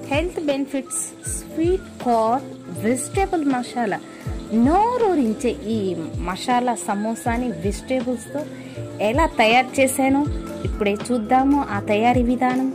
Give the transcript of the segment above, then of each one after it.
health benefits sweet corn vegetable masala నోరూరించే ఈ మసాలా సమోసాని వెజిటేబుల్స్తో ఎలా తయారు చేశానో ఇప్పుడే చూద్దాము ఆ తయారీ విధానం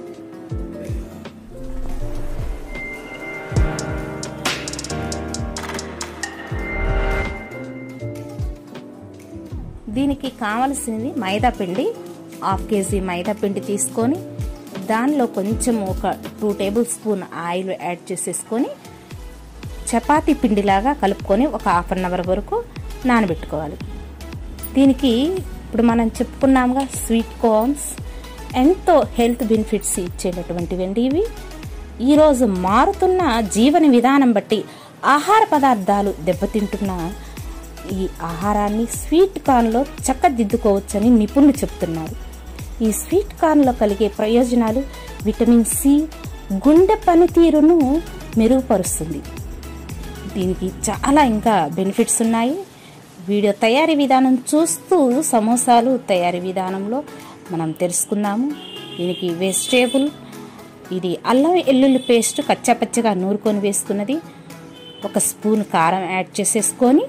దీనికి కావలసింది మైదా పిండి హాఫ్ కేజీ మైదా పిండి తీసుకొని దానిలో కొంచెం ఒక two tablespoon oil add చేసేసుకొని చపాతీ పిండిలాగా కలుపుకొని ఒక హాఫ్ అన్ అవర్ వరకు నానబెట్టుకోవాలి దీనికి ఇప్పుడు మనం చెప్పుకున్నాముగా స్వీట్ కార్న్స్ ఎంతో హెల్త్ బెనిఫిట్స్ ఇచ్చేటటువంటివండి ఇవి ఈరోజు మారుతున్న జీవన విధానం బట్టి ఆహార పదార్థాలు దెబ్బతింటున్న ఈ ఆహారాన్ని స్వీట్ కార్న్లో చక్కదిద్దుకోవచ్చని నిపుణులు చెప్తున్నారు ఈ స్వీట్ కార్న్లో కలిగే ప్రయోజనాలు విటమిన్ సి గుండె పనితీరును మెరుగుపరుస్తుంది దీనికి చాలా ఇంకా బెనిఫిట్స్ ఉన్నాయి వీడియో తయారీ విధానం చూస్తూ సమోసాలు తయారీ విధానంలో మనం తెలుసుకుందాము దీనికి వెజిటేబుల్ ఇది అల్లం వెల్లుల్లి పేస్ట్ కచ్చాపచ్చగా నూరుకొని వేసుకున్నది ఒక స్పూన్ కారం యాడ్ చేసేసుకొని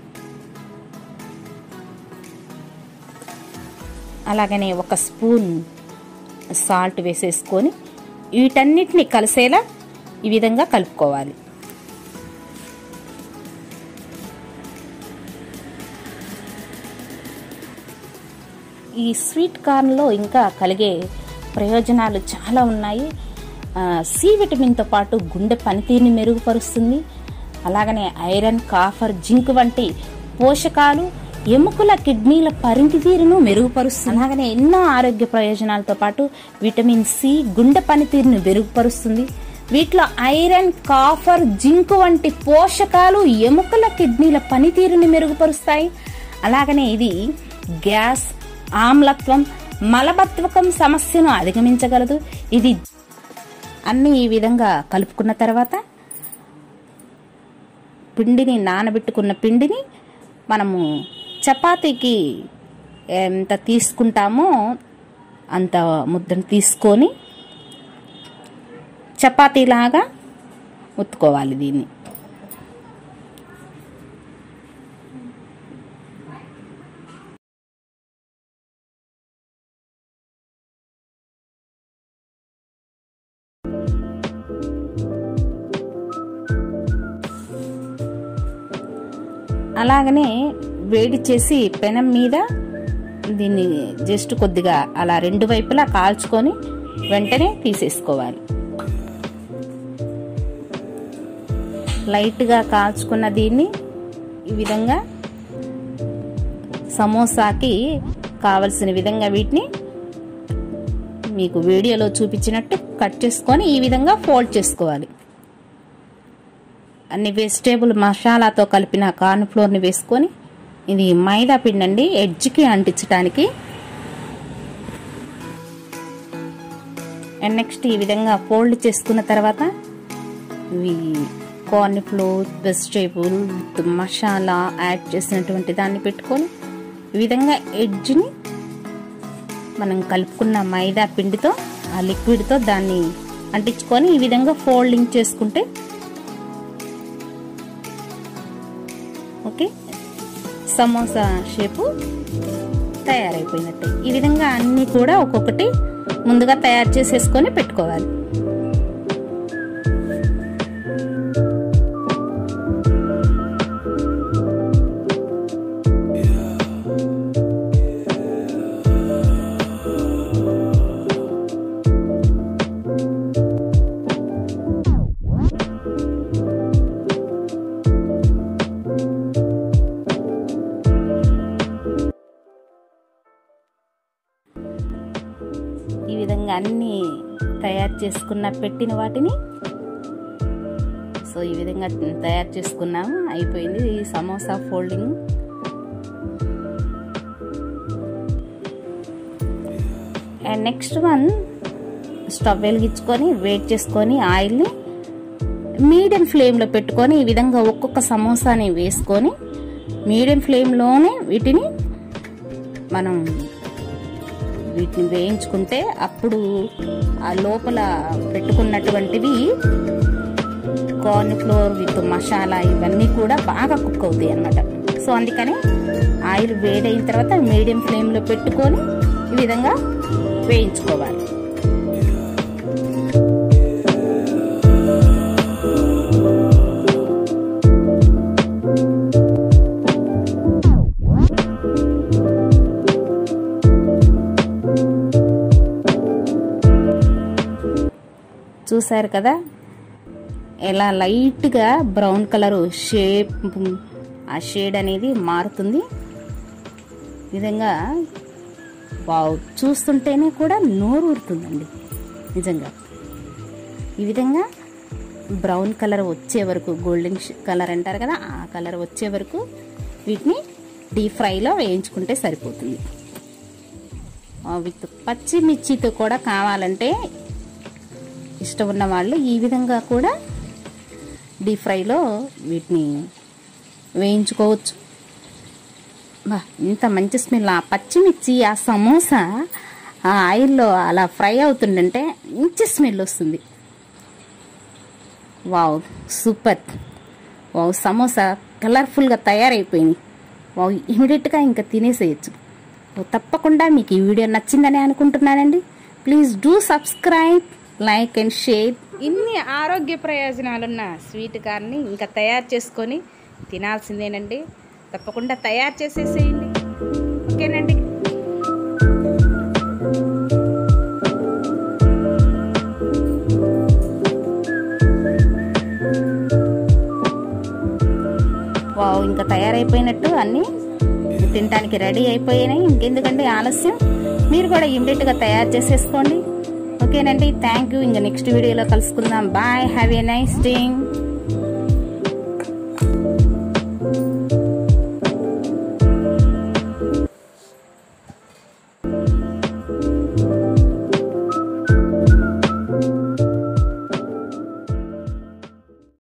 అలాగనే ఒక స్పూన్ సాల్ట్ వేసేసుకొని వీటన్నిటిని కలిసేలా ఈ విధంగా కలుపుకోవాలి ఈ స్వీట్ కార్న్లో ఇంకా కలిగే ప్రయోజనాలు చాలా ఉన్నాయి సి విటమిన్తో పాటు గుండె పనితీరుని మెరుగుపరుస్తుంది అలాగనే ఐరన్ కాఫర్ జింక్ వంటి పోషకాలు ఎముకల కిడ్నీల పనితీరును మెరుగుపరుస్తుంది అలాగనే ఎన్నో ఆరోగ్య ప్రయోజనాలతో పాటు విటమిన్ సి గుండె పనితీరును మెరుగుపరుస్తుంది వీటిలో ఐరన్ కాఫర్ జింక్ వంటి పోషకాలు ఎముకల కిడ్నీల పనితీరుని మెరుగుపరుస్తాయి అలాగనే ఇది గ్యాస్ ఆమ్లత్వం మలబత్వకం సమస్యను అధిగమించగలదు ఇది అన్ని ఈ విధంగా కలుపుకున్న తర్వాత పిండిని నానబెట్టుకున్న పిండిని మనము చపాతీకి ఎంత తీసుకుంటామో అంత ముద్దను తీసుకొని చపాతీలాగా ఉత్తుకోవాలి దీన్ని అలాగనే వేడి చేసి పెనం మీద దీన్ని జస్ట్ కొద్దిగా అలా రెండు వైపులా కాల్చుకొని వెంటనే తీసేసుకోవాలి లైట్గా కాల్చుకున్న దీన్ని ఈ విధంగా సమోసాకి కావలసిన విధంగా వీటిని మీకు వీడియోలో చూపించినట్టు కట్ చేసుకొని ఈ విధంగా ఫోల్డ్ చేసుకోవాలి అన్ని వెజిటేబుల్ మసాలాతో కలిపిన కార్న్ ఫ్లోర్ని వేసుకొని ఇది మైదా పిండి అండి ఎడ్జ్కి అంటించడానికి అండ్ నెక్స్ట్ ఈ విధంగా ఫోల్డ్ చేసుకున్న తర్వాత ఇవి corn flour vegetable masala add చేసినటువంటి దాన్ని పెట్టుకొని ఈ విధంగా ఎడ్జ్ని మనం కలుపుకున్న మైదా పిండితో ఆ లిక్విడ్తో దాన్ని అంటించుకొని ఈ విధంగా ఫోల్డింగ్ చేసుకుంటే ఓకే సమోసా షేపు తయారైపోయినట్టు ఈ విధంగా అన్నీ కూడా ఒక్కొక్కటి ముందుగా తయారు చేసేసుకొని పెట్టుకోవాలి ఈ విధంగా అన్ని తయారు చేసుకున్న పెట్టిన వాటిని సో ఈ విధంగా తయారు చేసుకున్నాము అయిపోయింది ఈ samosa folding and next one stove వెలిగించుకొని వేట్ చేసుకొని ఆయిల్ని మీడియం ఫ్లేమ్లో పెట్టుకొని ఈ విధంగా ఒక్కొక్క సమోసాని వేసుకొని మీడియం ఫ్లేమ్లోనే వీటిని మనం వీటిని వేయించుకుంటే అప్పుడు ఆ లోపల పెట్టుకున్నటువంటివి కార్న్ ఫ్లోర్ విత్ మసాలా ఇవన్నీ కూడా బాగా కుక్ అవుతాయి అనమాట సో అందుకని ఆయిల్ వేడైన తర్వాత మీడియం ఫ్లేమ్లో పెట్టుకొని ఈ విధంగా వేయించుకోవాలి చూసారు కదా ఎలా లైట్గా బ్రౌన్ కలర్ షేప్ ఆ షేడ్ అనేది మారుతుంది ఈ విధంగా వావ్ చూస్తుంటేనే కూడా నోరు ఊరుతుందండి నిజంగా ఈ విధంగా బ్రౌన్ కలర్ వచ్చే వరకు గోల్డెన్ కలర్ అంటారు కదా ఆ కలర్ వచ్చే వరకు వీటిని డీప్ ఫ్రైలో వేయించుకుంటే సరిపోతుంది విత్ పచ్చిమిర్చితో కూడా కావాలంటే ఇష్టం ఉన్న వాళ్ళు ఈ విధంగా కూడా డీప్ ఫ్రైలో వీటిని వేయించుకోవచ్చు బా ఇంత మంచి స్మెల్ ఆ పచ్చిమిర్చి ఆ సమోసా ఆ ఆయిల్లో అలా ఫ్రై అవుతుందంటే మంచి స్మెల్ వస్తుంది వావ్ సూపర్ వావ్ సమోసా కలర్ఫుల్గా తయారైపోయింది వావ్ ఇమీడియట్గా ఇంకా తినేసేయచ్చు తప్పకుండా మీకు ఈ వీడియో నచ్చిందని అనుకుంటున్నానండి please do subscribe like and share ఇన్ని ఆరోగ్య ప్రయోజనాలున్న స్వీట్ కార్న్ని ఇంకా తయారు చేసుకొని తినాల్సిందేనండి తప్పకుండా తయారు చేసేసేయండి ఓకేనండి వావ్ ఇంకా తయారైపోయినట్టు అన్నీ తినడానికి రెడీ అయిపోయినాయి ఇంకెందుకంటే ఆలస్యం మీరు కూడా ఇమ్మీడియట్గా తయారు చేసేసుకోండి ఓకేనండి థ్యాంక్ యూ ఇంకా నెక్స్ట్ వీడియోలో కలుసుకుందాం bye have a nice day